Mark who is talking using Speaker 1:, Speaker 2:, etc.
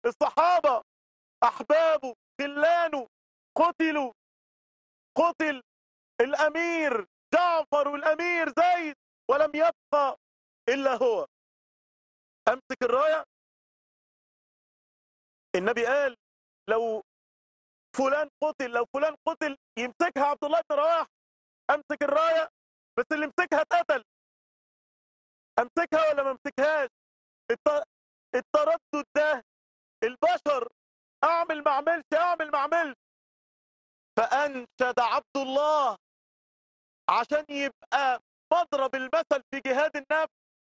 Speaker 1: الصحابة أحبابه خلانه قتلوا قتل الأمير جعفر والأمير زيد ولم يبقى إلا هو أمسك الراية النبي قال لو فلان قتل لو فلان قتل يمسكها عبد الله بن رواحه امسك الرايه بس اللي مسكها اتقتل امسكها ولا ما امسكهاش الت- التردد ده البشر اعمل ما اعملش اعمل ما اعملش فانشد عبد الله عشان يبقى مضرب المثل في جهاد النفس